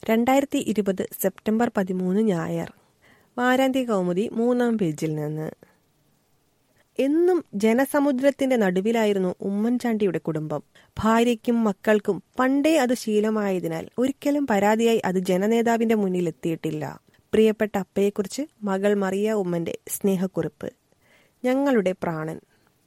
രണ്ടായിരത്തി ഇരുപത് സെപ്റ്റംബർ പതിമൂന്ന് ഞായർ വാരാന്ത്യ കൗമുദി മൂന്നാം പേജിൽ നിന്ന് എന്നും ജനസമുദ്രത്തിന്റെ നടുവിലായിരുന്നു ഉമ്മൻചാണ്ടിയുടെ കുടുംബം ഭാര്യയ്ക്കും മക്കൾക്കും പണ്ടേ അത് ശീലമായതിനാൽ ഒരിക്കലും പരാതിയായി അത് ജനനേതാവിന്റെ മുന്നിൽ എത്തിയിട്ടില്ല പ്രിയപ്പെട്ട അപ്പയെക്കുറിച്ച് മകൾ മറിയ ഉമ്മന്റെ സ്നേഹക്കുറിപ്പ് ഞങ്ങളുടെ പ്രാണൻ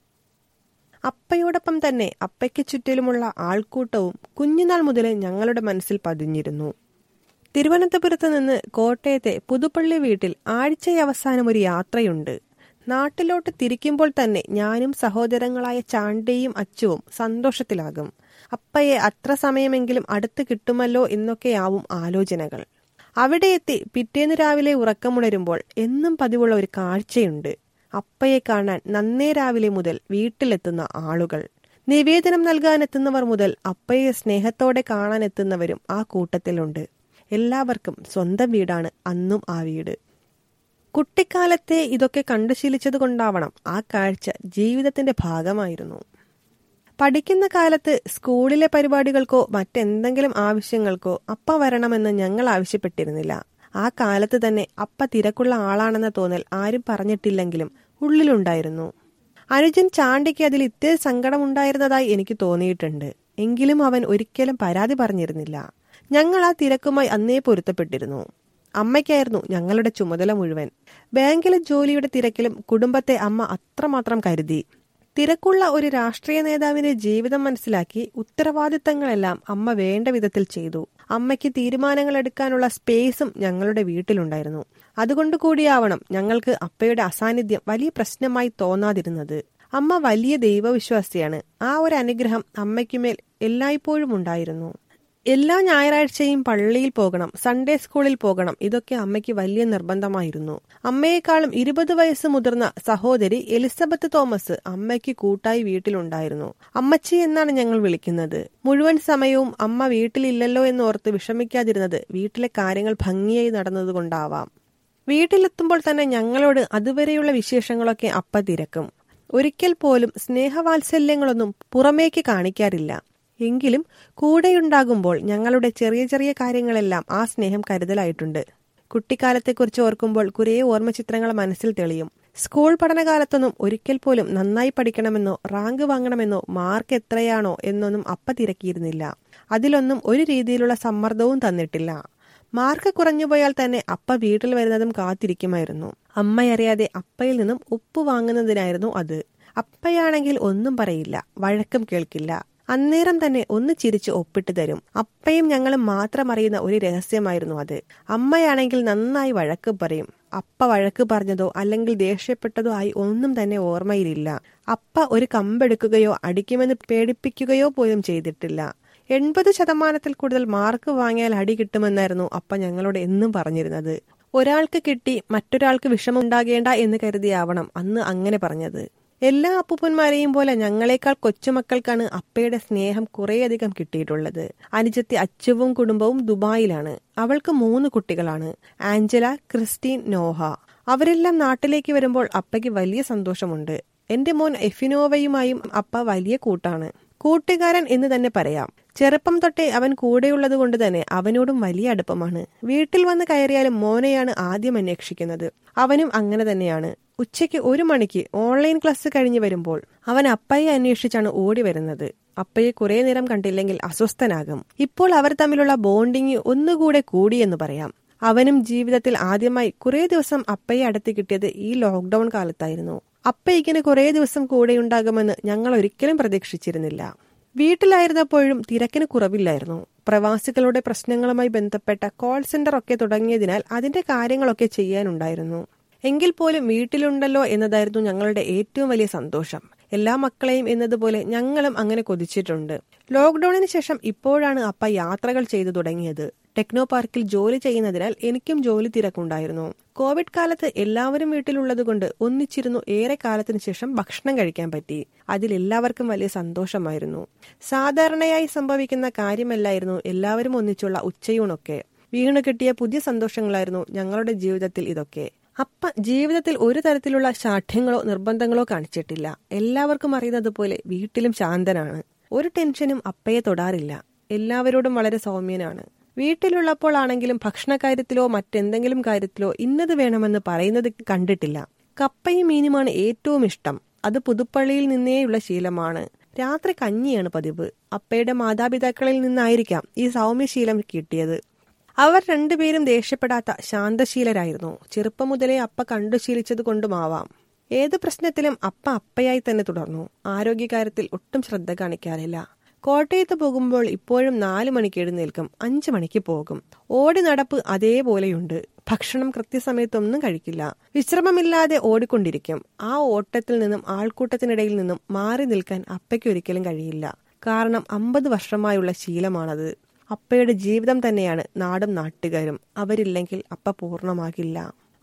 അപ്പയോടൊപ്പം തന്നെ അപ്പയ്ക്ക് ചുറ്റിലുമുള്ള ആൾക്കൂട്ടവും കുഞ്ഞുനാൾ മുതലേ ഞങ്ങളുടെ മനസ്സിൽ പതിഞ്ഞിരുന്നു തിരുവനന്തപുരത്ത് നിന്ന് കോട്ടയത്തെ പുതുപ്പള്ളി വീട്ടിൽ ആഴ്ചയവസാനം ഒരു യാത്രയുണ്ട് നാട്ടിലോട്ട് തിരിക്കുമ്പോൾ തന്നെ ഞാനും സഹോദരങ്ങളായ ചാണ്ടിയും അച്ചുവും സന്തോഷത്തിലാകും അപ്പയെ അത്ര സമയമെങ്കിലും അടുത്ത് കിട്ടുമല്ലോ എന്നൊക്കെയാവും ആലോചനകൾ അവിടെ എത്തി പിറ്റേന്ന് രാവിലെ ഉറക്കമുണരുമ്പോൾ എന്നും പതിവുള്ള ഒരു കാഴ്ചയുണ്ട് അപ്പയെ കാണാൻ നന്നേ രാവിലെ മുതൽ വീട്ടിലെത്തുന്ന ആളുകൾ നിവേദനം നൽകാനെത്തുന്നവർ മുതൽ അപ്പയെ സ്നേഹത്തോടെ കാണാനെത്തുന്നവരും ആ കൂട്ടത്തിലുണ്ട് എല്ലാവർക്കും സ്വന്തം വീടാണ് അന്നും ആ വീട് കുട്ടിക്കാലത്തെ ഇതൊക്കെ കണ്ടു ശീലിച്ചത് കൊണ്ടാവണം ആ കാഴ്ച ജീവിതത്തിന്റെ ഭാഗമായിരുന്നു പഠിക്കുന്ന കാലത്ത് സ്കൂളിലെ പരിപാടികൾക്കോ മറ്റെന്തെങ്കിലും ആവശ്യങ്ങൾക്കോ അപ്പ വരണമെന്ന് ഞങ്ങൾ ആവശ്യപ്പെട്ടിരുന്നില്ല ആ കാലത്ത് തന്നെ അപ്പ തിരക്കുള്ള ആളാണെന്ന തോന്നൽ ആരും പറഞ്ഞിട്ടില്ലെങ്കിലും ഉള്ളിലുണ്ടായിരുന്നു അനുജൻ ചാണ്ടിക്ക് അതിൽ ഇത്തിരി സങ്കടമുണ്ടായിരുന്നതായി എനിക്ക് തോന്നിയിട്ടുണ്ട് എങ്കിലും അവൻ ഒരിക്കലും പരാതി പറഞ്ഞിരുന്നില്ല ഞങ്ങൾ ആ തിരക്കുമായി അന്നേ പൊരുത്തപ്പെട്ടിരുന്നു അമ്മയ്ക്കായിരുന്നു ഞങ്ങളുടെ ചുമതല മുഴുവൻ ബാങ്കിലെ ജോലിയുടെ തിരക്കിലും കുടുംബത്തെ അമ്മ അത്രമാത്രം കരുതി തിരക്കുള്ള ഒരു രാഷ്ട്രീയ നേതാവിന്റെ ജീവിതം മനസ്സിലാക്കി ഉത്തരവാദിത്തങ്ങളെല്ലാം അമ്മ വേണ്ട വിധത്തിൽ ചെയ്തു അമ്മയ്ക്ക് തീരുമാനങ്ങൾ എടുക്കാനുള്ള സ്പേസും ഞങ്ങളുടെ വീട്ടിലുണ്ടായിരുന്നു അതുകൊണ്ട് കൂടിയാവണം ഞങ്ങൾക്ക് അപ്പയുടെ അസാന്നിധ്യം വലിയ പ്രശ്നമായി തോന്നാതിരുന്നത് അമ്മ വലിയ ദൈവവിശ്വാസിയാണ് ആ ഒരു അനുഗ്രഹം അമ്മയ്ക്കുമേൽ എല്ലായ്പ്പോഴും ഉണ്ടായിരുന്നു എല്ലാ ഞായറാഴ്ചയും പള്ളിയിൽ പോകണം സൺഡേ സ്കൂളിൽ പോകണം ഇതൊക്കെ അമ്മയ്ക്ക് വലിയ നിർബന്ധമായിരുന്നു അമ്മയെക്കാളും ഇരുപത് വയസ്സ് മുതിർന്ന സഹോദരി എലിസബത്ത് തോമസ് അമ്മയ്ക്ക് കൂട്ടായി വീട്ടിലുണ്ടായിരുന്നു അമ്മച്ചി എന്നാണ് ഞങ്ങൾ വിളിക്കുന്നത് മുഴുവൻ സമയവും അമ്മ വീട്ടിലില്ലല്ലോ എന്നോർത്ത് വിഷമിക്കാതിരുന്നത് വീട്ടിലെ കാര്യങ്ങൾ ഭംഗിയായി നടന്നതുകൊണ്ടാവാം വീട്ടിലെത്തുമ്പോൾ തന്നെ ഞങ്ങളോട് അതുവരെയുള്ള വിശേഷങ്ങളൊക്കെ അപ്പ തിരക്കും ഒരിക്കൽ പോലും സ്നേഹവാത്സല്യങ്ങളൊന്നും പുറമേക്ക് കാണിക്കാറില്ല എങ്കിലും കൂടെയുണ്ടാകുമ്പോൾ ഞങ്ങളുടെ ചെറിയ ചെറിയ കാര്യങ്ങളെല്ലാം ആ സ്നേഹം കരുതലായിട്ടുണ്ട് കുട്ടിക്കാലത്തെക്കുറിച്ച് ഓർക്കുമ്പോൾ കുറേ ഓർമ്മചിത്രങ്ങൾ മനസ്സിൽ തെളിയും സ്കൂൾ പഠനകാലത്തൊന്നും ഒരിക്കൽ പോലും നന്നായി പഠിക്കണമെന്നോ റാങ്ക് വാങ്ങണമെന്നോ മാർക്ക് എത്രയാണോ എന്നൊന്നും അപ്പ തിരക്കിയിരുന്നില്ല അതിലൊന്നും ഒരു രീതിയിലുള്ള സമ്മർദ്ദവും തന്നിട്ടില്ല മാർക്ക് കുറഞ്ഞുപോയാൽ തന്നെ അപ്പ വീട്ടിൽ വരുന്നതും കാത്തിരിക്കുമായിരുന്നു അമ്മയറിയാതെ അപ്പയിൽ നിന്നും ഉപ്പ് വാങ്ങുന്നതിനായിരുന്നു അത് അപ്പയാണെങ്കിൽ ഒന്നും പറയില്ല വഴക്കം കേൾക്കില്ല അന്നേരം തന്നെ ഒന്ന് ചിരിച്ച് ഒപ്പിട്ട് തരും അപ്പയും ഞങ്ങളും മാത്രം അറിയുന്ന ഒരു രഹസ്യമായിരുന്നു അത് അമ്മയാണെങ്കിൽ നന്നായി വഴക്ക് പറയും അപ്പ വഴക്ക് പറഞ്ഞതോ അല്ലെങ്കിൽ ദേഷ്യപ്പെട്ടതോ ആയി ഒന്നും തന്നെ ഓർമ്മയിലില്ല അപ്പ ഒരു കമ്പെടുക്കുകയോ അടിക്കുമെന്ന് പേടിപ്പിക്കുകയോ പോലും ചെയ്തിട്ടില്ല എൺപത് ശതമാനത്തിൽ കൂടുതൽ മാർക്ക് വാങ്ങിയാൽ അടി കിട്ടുമെന്നായിരുന്നു അപ്പ ഞങ്ങളോട് എന്നും പറഞ്ഞിരുന്നത് ഒരാൾക്ക് കിട്ടി മറ്റൊരാൾക്ക് വിഷമുണ്ടാകേണ്ട എന്ന് കരുതിയാവണം അന്ന് അങ്ങനെ പറഞ്ഞത് എല്ലാ അപ്പൂപ്പന്മാരെയും പോലെ ഞങ്ങളെക്കാൾ കൊച്ചുമക്കൾക്കാണ് അപ്പയുടെ സ്നേഹം കുറേയധികം കിട്ടിയിട്ടുള്ളത് അനുജത്തി അച്ചുവും കുടുംബവും ദുബായിലാണ് അവൾക്ക് മൂന്ന് കുട്ടികളാണ് ആഞ്ചല ക്രിസ്റ്റീൻ നോഹ അവരെല്ലാം നാട്ടിലേക്ക് വരുമ്പോൾ അപ്പയ്ക്ക് വലിയ സന്തോഷമുണ്ട് എന്റെ മോൻ എഫിനോവയുമായും അപ്പ വലിയ കൂട്ടാണ് കൂട്ടുകാരൻ എന്ന് തന്നെ പറയാം ചെറുപ്പം തൊട്ടേ അവൻ കൂടെയുള്ളത് കൊണ്ട് തന്നെ അവനോടും വലിയ അടുപ്പമാണ് വീട്ടിൽ വന്ന് കയറിയാലും മോനെയാണ് ആദ്യം അന്വേഷിക്കുന്നത് അവനും അങ്ങനെ തന്നെയാണ് ഉച്ചയ്ക്ക് ഒരു മണിക്ക് ഓൺലൈൻ ക്ലാസ് കഴിഞ്ഞ് വരുമ്പോൾ അവൻ അപ്പയെ അന്വേഷിച്ചാണ് ഓടി വരുന്നത് അപ്പയെ കുറെ നേരം കണ്ടില്ലെങ്കിൽ അസ്വസ്ഥനാകും ഇപ്പോൾ അവർ തമ്മിലുള്ള ബോണ്ടിങ് ഒന്നുകൂടെ കൂടിയെന്ന് പറയാം അവനും ജീവിതത്തിൽ ആദ്യമായി കുറെ ദിവസം അപ്പയെ അടുത്ത് കിട്ടിയത് ഈ ലോക്ക്ഡൌൺ കാലത്തായിരുന്നു അപ്പ ഇങ്ങനെ കുറെ ദിവസം കൂടെയുണ്ടാകുമെന്ന് ഞങ്ങൾ ഒരിക്കലും പ്രതീക്ഷിച്ചിരുന്നില്ല വീട്ടിലായിരുന്നപ്പോഴും തിരക്കിന് കുറവില്ലായിരുന്നു പ്രവാസികളുടെ പ്രശ്നങ്ങളുമായി ബന്ധപ്പെട്ട കോൾ സെന്റർ ഒക്കെ തുടങ്ങിയതിനാൽ അതിന്റെ കാര്യങ്ങളൊക്കെ ചെയ്യാനുണ്ടായിരുന്നു എങ്കിൽ പോലും വീട്ടിലുണ്ടല്ലോ എന്നതായിരുന്നു ഞങ്ങളുടെ ഏറ്റവും വലിയ സന്തോഷം എല്ലാ മക്കളെയും എന്നതുപോലെ ഞങ്ങളും അങ്ങനെ കൊതിച്ചിട്ടുണ്ട് ലോക്ക്ഡൌണിന് ശേഷം ഇപ്പോഴാണ് അപ്പ യാത്രകൾ ചെയ്തു തുടങ്ങിയത് ടെക്നോ പാർക്കിൽ ജോലി ചെയ്യുന്നതിനാൽ എനിക്കും ജോലി തിരക്കുണ്ടായിരുന്നു കോവിഡ് കാലത്ത് എല്ലാവരും വീട്ടിലുള്ളതുകൊണ്ട് ഒന്നിച്ചിരുന്നു ഏറെ കാലത്തിന് ശേഷം ഭക്ഷണം കഴിക്കാൻ പറ്റി അതിൽ എല്ലാവർക്കും വലിയ സന്തോഷമായിരുന്നു സാധാരണയായി സംഭവിക്കുന്ന കാര്യമല്ലായിരുന്നു എല്ലാവരും ഒന്നിച്ചുള്ള ഉച്ചയൂണൊക്കെ വീണു കിട്ടിയ പുതിയ സന്തോഷങ്ങളായിരുന്നു ഞങ്ങളുടെ ജീവിതത്തിൽ ഇതൊക്കെ അപ്പ ജീവിതത്തിൽ ഒരു തരത്തിലുള്ള ശാഠ്യങ്ങളോ നിർബന്ധങ്ങളോ കാണിച്ചിട്ടില്ല എല്ലാവർക്കും അറിയുന്നത് പോലെ വീട്ടിലും ശാന്തനാണ് ഒരു ടെൻഷനും അപ്പയെ തൊടാറില്ല എല്ലാവരോടും വളരെ സൗമ്യനാണ് വീട്ടിലുള്ളപ്പോൾ ആണെങ്കിലും ഭക്ഷണകാര്യത്തിലോ മറ്റെന്തെങ്കിലും കാര്യത്തിലോ ഇന്നത് വേണമെന്ന് പറയുന്നത് കണ്ടിട്ടില്ല കപ്പയും മീനുമാണ് ഏറ്റവും ഇഷ്ടം അത് പുതുപ്പള്ളിയിൽ നിന്നേയുള്ള ശീലമാണ് രാത്രി കഞ്ഞിയാണ് പതിവ് അപ്പയുടെ മാതാപിതാക്കളിൽ നിന്നായിരിക്കാം ഈ സൗമ്യശീലം കിട്ടിയത് അവർ രണ്ടുപേരും ദേഷ്യപ്പെടാത്ത ശാന്തശീലരായിരുന്നു ചെറുപ്പം മുതലേ അപ്പ കണ്ടു ശീലിച്ചത് കൊണ്ടുമാവാം ഏത് പ്രശ്നത്തിലും അപ്പ അപ്പയായി തന്നെ തുടർന്നു ആരോഗ്യകാര്യത്തിൽ ഒട്ടും ശ്രദ്ധ കാണിക്കാറില്ല കോട്ടയത്ത് പോകുമ്പോൾ ഇപ്പോഴും നാല് മണിക്ക് എഴുന്നേൽക്കും അഞ്ചു മണിക്ക് പോകും ഓടി നടപ്പ് അതേപോലെയുണ്ട് ഭക്ഷണം കൃത്യസമയത്തൊന്നും കഴിക്കില്ല വിശ്രമമില്ലാതെ ഓടിക്കൊണ്ടിരിക്കും ആ ഓട്ടത്തിൽ നിന്നും ആൾക്കൂട്ടത്തിനിടയിൽ നിന്നും മാറി നിൽക്കാൻ അപ്പയ്ക്ക് ഒരിക്കലും കഴിയില്ല കാരണം അമ്പത് വർഷമായുള്ള ശീലമാണത് അപ്പയുടെ ജീവിതം തന്നെയാണ് നാടും നാട്ടുകാരും അവരില്ലെങ്കിൽ അപ്പ പൂർണ്ണമാകില്ല